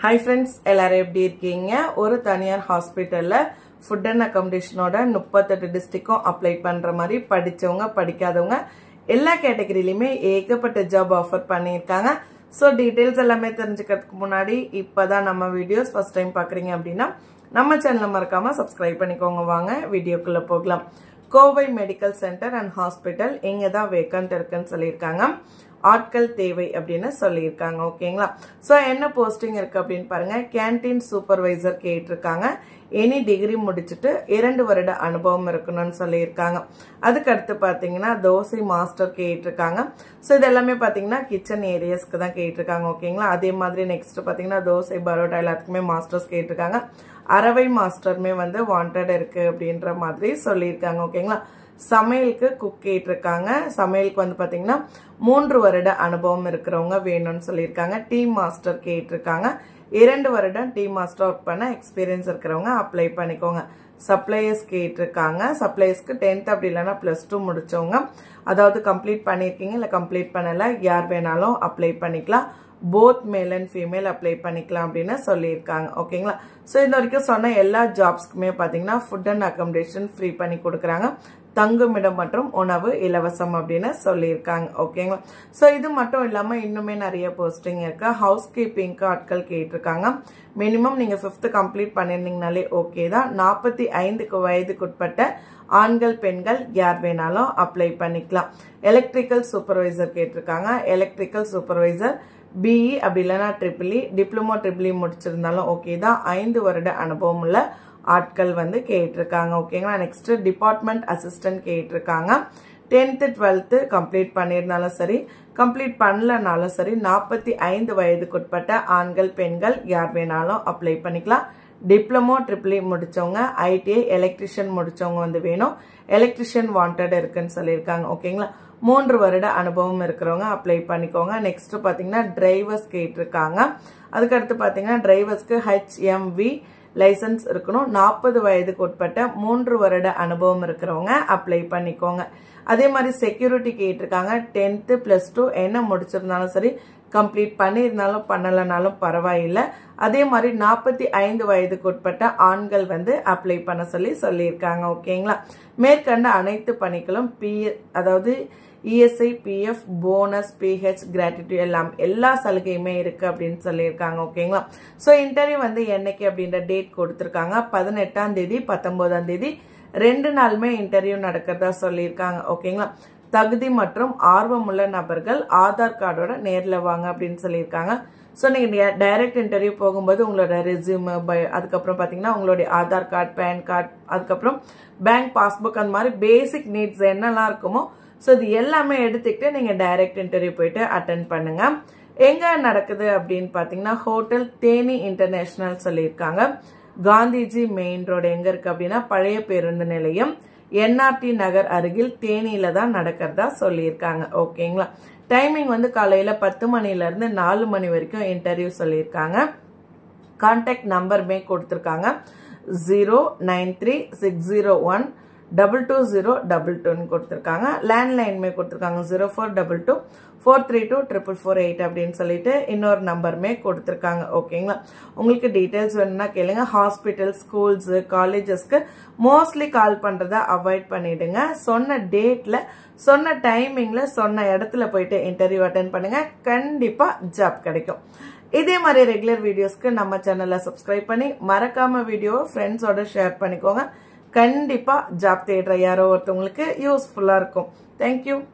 hi friends எல்லாரும் எப்படி இருக்கீங்க ஒரு தனியார் ஹாஸ்பிட்டல்ல ஃபுட் அண்ட் அகாமடேஷனோட முப்பத்தெட்டு டிஸ்ட்ரிக்டும் அப்ளை பண்ற மாதிரி படிச்சவங்க படிக்காதவங்க எல்லா கேட்டகரியிலுமே ஏகப்பட்ட ஜாப் ஆஃபர் பண்ணியிருக்காங்க ஸோ டீட்டெயில்ஸ் எல்லாமே தெரிஞ்சுக்கிறதுக்கு முன்னாடி இப்போதான் நம்ம வீடியோஸ் ஃபர்ஸ்ட் டைம் பார்க்குறீங்க அப்படின்னா நம்ம சேனலை மறக்காம சப்ஸ்கிரைப் பண்ணிக்கோங்க வாங்க வீடியோக்குள்ள போகலாம் Kovai medical centre and hospital இங்கே தான் வேக்கண்ட் இருக்குன்னு சொல்லியிருக்காங்க ஆட்கள் தேவை அப்படின்னு சொல்லியிருக்காங்க ஓகேங்களா ஸோ என்ன போஸ்டிங் இருக்கு அப்படின்னு பாருங்க கேன்டீன் சூப்பர்வைசர் கேட்டிருக்காங்க எனி டிகிரி முடிச்சுட்டு இரண்டு வருட அனுபவம் இருக்கணும்னு சொல்லியிருக்காங்க அதுக்கு அடுத்து பார்த்தீங்கன்னா தோசை மாஸ்டர் கேட்டிருக்காங்க ஸோ இது எல்லாமே பார்த்தீங்கன்னா கிச்சன் ஏரியாஸ்க்கு தான் கேட்டிருக்காங்க ஓகேங்களா அதே மாதிரி நெக்ஸ்ட் பார்த்தீங்கன்னா தோசை பரோட்டா எல்லாத்துக்குமே மாஸ்டர்ஸ் கேட்டிருக்காங்க அரவை மாஸ்டருமே வந்து வாண்டட் இருக்கு அப்படின்ற மாதிரி சொல்லியிருக்காங்க ஓகேங்களா சமையலுக்கு குக் கேட்டிருக்காங்க சமையலுக்கு வந்து பார்த்தீங்கன்னா மூன்று வருட அனுபவம் இருக்கிறவங்க வேணும்னு சொல்லியிருக்காங்க டீ மாஸ்டர் கேட்டிருக்காங்க இரண்டு வருடம் டீ மாஸ்டர் ஒர்க் பண்ண எக்ஸ்பீரியன்ஸ் இருக்கிறவங்க அப்ளை பண்ணிக்கோங்க சப்ளையர்ஸ் கேட்டிருக்காங்க சப்ளையர்ஸ்க்கு டென்த் அப்படி இல்லைன்னா ப்ளஸ் டூ முடிச்சவங்க அதாவது கம்ப்ளீட் பண்ணியிருக்கீங்க இல்லை கம்ப்ளீட் பண்ணலை யார் வேணாலும் அப்ளை பண்ணிக்கலாம் both male and female apply பண்ணிக்கலாம் அப்படின்னு சொல்லியிருக்காங்க ஓகேங்களா ஸோ இந்த வரைக்கும் சொன்ன எல்லா ஜாப்ஸ்க்குமே பார்த்தீங்கன்னா ஃபுட் அண்ட் அக்கமடேஷன் ஃப்ரீ பண்ணி கொடுக்குறாங்க தங்குமிடம் மற்றும் உணவு இலவசம் அப்படின்னு சொல்லியிருக்காங்க ஓகேங்களா ஸோ இது மட்டும் இல்லாமல் இன்னுமே நிறைய போஸ்டிங் இருக்கு ஹவுஸ் கீப்பிங்க்கு ஆட்கள் கேட்டிருக்காங்க மினிமம் நீங்கள் ஃபிஃப்த்து கம்ப்ளீட் பண்ணியிருந்தீங்கனாலே ஓகே தான் நாற்பத்தி ஐந்துக்கு வயதுக்குட்பட்ட ஆண்கள் பெண்கள் யார் வேணாலும் அப்ளை பண்ணிக்கலாம் எலக்ட்ரிக்கல் சூப்பர்வைசர் கேட்டிருக்காங்க எலக்ட்ரிக்கல் சூப்பர்வைசர் பிஇ அப்படி இல்லைன்னா ட்ரிபிளி டிப்ளமோ ட்ரிபிளி முடிச்சிருந்தாலும் ஓகே தான் ஐந்து வருட அனுபவம் உள்ள ஆட்கள் வந்து கேட்டிருக்காங்க ஓகேங்களா நெக்ஸ்ட் டிபார்ட்மெண்ட் அசிஸ்டன்ட் கேட்டிருக்காங்க டென்த்து டுவெல்த்து கம்ப்ளீட் பண்ணியிருந்தாலும் சரி கம்ப்ளீட் பண்ணலனாலும் சரி நாற்பத்தி ஐந்து வயதுக்குட்பட்ட ஆண்கள் பெண்கள் யார் வேணாலும் அப்ளை பண்ணிக்கலாம் டிப்ளமோ ட்ரிபிளி முடிச்சவங்க ஐடிஐ எலக்ட்ரிஷியன் முடிச்சவங்க வந்து வேணும் எலக்ட்ரிஷியன் வாண்டட் இருக்குன்னு சொல்லியிருக்காங்க ஓகேங்களா மூன்று வருட அனுபவம் இருக்கிறவங்க அப்ளை பண்ணிக்கோங்க நெக்ஸ்ட் பார்த்தீங்கன்னா டிரைவர்ஸ் கேட்டிருக்காங்க அதுக்கடுத்து பார்த்தீங்கன்னா டிரைவர்ஸ்க்கு ஹெச்எம்வி லைசன்ஸ் இருக்கணும் நாற்பது வயதுக்கு உட்பட்ட மூன்று வருட அனுபவம் இருக்கிறவங்க அப்ளை பண்ணிக்கோங்க அதே மாதிரி செக்யூரிட்டி கேட்டிருக்காங்க டென்த்து ப்ளஸ் டூ என்ன முடிச்சிருந்தாலும் சரி கம்ப்ளீட் பண்ணியிருந்தாலும் பண்ணலைனாலும் பரவாயில்லை அதே மாதிரி நாற்பத்தி ஐந்து வயதுக்கு உட்பட்ட ஆண்கள் வந்து அப்ளை பண்ண சொல்லி சொல்லியிருக்காங்க ஓகேங்களா மேற்கண்ட அனைத்து பணிகளும் பி அதாவது ESI PF bonus PH gratuity எல்லாம் எல்லா சலுகையுமே இருக்கு அப்படின்னு சொல்லியிருக்காங்க ஓகேங்களா ஸோ இன்டர்வியூ வந்து என்னைக்கு அப்படின்ற டேட் கொடுத்துருக்காங்க பதினெட்டாம் தேதி பத்தொன்பதாம் தேதி ரெண்டு நாளுமே இன்டர்வியூ நடக்கிறதா சொல்லியிருக்காங்க ஓகேங்களா தகுதி மற்றும் ஆர்வமுள்ள நபர்கள் ஆதார் கார்டோட நேரில் வாங்க அப்படின்னு சொல்லியிருக்காங்க ஸோ நீங்கள் டைரக்ட் இன்டர்வியூ போகும்போது உங்களோட ரெசியூம் அதுக்கப்புறம் பார்த்தீங்கன்னா உங்களுடைய ஆதார் கார்டு பேன் கார்டு அதுக்கப்புறம் பேங்க் பாஸ்புக் அந்த மாதிரி பேசிக் நீட்ஸ் என்னெல்லாம் இருக்குமோ ஸோ இது எல்லாமே எடுத்துக்கிட்டு நீங்கள் டைரக்ட் இன்டர்வியூ போயிட்டு அட்டன் பண்ணுங்க எங்க நடக்குது அப்படின்னு பார்த்தீங்கன்னா ஹோட்டல் தேனி இன்டர்நேஷனல் சொல்லியிருக்காங்க காந்திஜி மெயின் ரோடு எங்க இருக்கு அப்படின்னா பழைய பேருந்து நிலையம் என்ஆர்டி நகர் அருகில் தேனியில தான் நடக்கிறதா சொல்லியிருக்காங்க ஓகேங்களா டைமிங் வந்து காலையில பத்து மணில இருந்து நாலு மணி வரைக்கும் இன்டர்வியூ சொல்லியிருக்காங்க கான்டாக்ட் நம்பருமே கொடுத்துருக்காங்க zero nine three six zero one double two zero double டூன்னு கொடுத்துருக்காங்க லேண்ட்லைனுமே கொடுத்துருக்காங்க zero four double two four three two triple four eight அப்படின்னு சொல்லிட்டு இன்னொரு நம்பருமே கொடுத்துருக்காங்க ஓகேங்களா உங்களுக்கு டீட்டெயில்ஸ் வேணும்னா கேளுங்க ஹாஸ்பிட்டல் ஸ்கூல்ஸு காலேஜஸ்க்கு மோஸ்ட்லி கால் பண்ணுறத அவாய்ட் பண்ணிடுங்க சொன்ன டேட்டில் சொன்ன டைமிங்கில் சொன்ன இடத்துல போயிட்டு இன்டர்வியூ அட்டன் பண்ணுங்க கண்டிப்பாக ஜாப் கிடைக்கும் இதே மாதிரி ரெகுலர் வீடியோஸ்க்கு நம்ம சேனலை சப்ஸ்கிரைப் பண்ணி மறக்காம வீடியோவை ஃப்ரெண்ட்ஸோட ஷேர் பண்ணிக்கோங்க கண்டிப்பாக ஜாப் தேடுற யாரோ ஒருத்தவங்களுக்கு யூஸ்ஃபுல்லாக இருக்கும் தேங்க்யூ